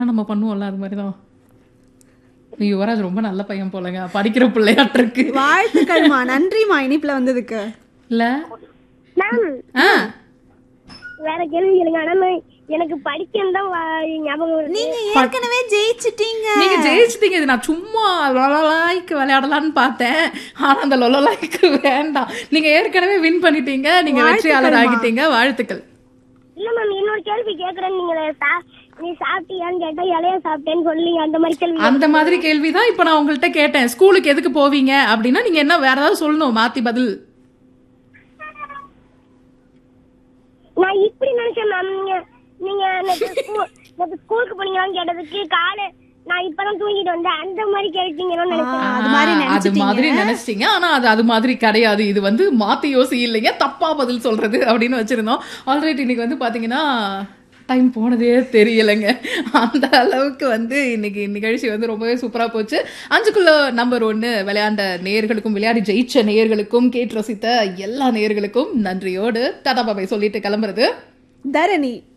நம்ம பண்ணுவோம்ல அது மாதிரி தான் யுவராஜ் ரொம்ப நல்ல பையன் போலங்க படிக்கிற பிள்ளையாட்டு இருக்கு வாழ்த்துக்கள்மா நன்றிமா இனிப்புல வந்ததுக்கு இல்ல மேம் ஆ வேற கேள்வி கேளுங்க ஆனா நான் எனக்கு படிக்கணும் தான் வா- ஞாபகம் வருது நீங்க ஏற்கனவே ஜெயிச்சிட்டீங்க நீங்க ஜெயிச்சிட்டீங்க இது நான் சும்மா லொலலாய்க்கு விளையாடலாம்னு பார்த்தேன் ஆனா அந்த லொலலாய்க்கு வேண்டாம் நீங்க ஏற்கனவே வின் பண்ணிட்டீங்க நீங்க வெற்றியாளர் ஆகிட்டீங்க வாழ்த்துக்கள் இல்ல மேம் இன்னொரு கேள்வி கேக்குறேன் நீங்க சா- நீ சாப்பிட்டியான்னு கேட்டா இலைய சாப்பிட்டேன்னு சொல்லி அந்த மாதிரி கேள்வி அந்த மாதிரி கேள்விதான் இப்ப நான் உங்கள்ட்ட கேட்டேன் ஸ்கூலுக்கு எதுக்கு போவீங்க அப்படின்னா நீங்க என்ன வேற ஏதாவது சொல்லணும் மாத்தி பதில் நான் இப்படி நினைச்சேன் மேம் நீங்க நீங்க நேத்து ஸ்கூ- நேத்து ஸ்கூலுக்கு போனீங்களான்னு கேட்டதுக்கு காலை நான் இப்பதான் தூங்கிட்டு வந்தேன் அந்த மாதிரி கேட்டீங்கன்னு நினைச்சேன் அது மாதிரி ஆ, அது மாதிரி நினைச்சிட்டீங்க ஆனா அது அது மாதிரி கிடையாது இது வந்து மாத்தி யோசி இல்லைங்க தப்பா பதில் சொல்றது அப்படின்னு வச்சிருந்தோம் ஆல்ரெடி இன்னைக்கு வந்து பாத்தீங்கன்னா டைம் போனதே தெரியலைங்க அந்த அளவுக்கு வந்து இன்னைக்கு நிகழ்ச்சி வந்து ரொம்பவே சூப்பரா போச்சு அஞ்சுக்குள்ள நம்பர் ஒன்னு விளையாண்ட நேயர்களுக்கும் விளையாடி ஜெயிச்ச நேயர்களுக்கும் கேட்டு ரசித்த எல்லா நேயர்களுக்கும் நன்றியோடு டாடா பாபாய் சொல்லிட்டு கிளம்புறது தரணி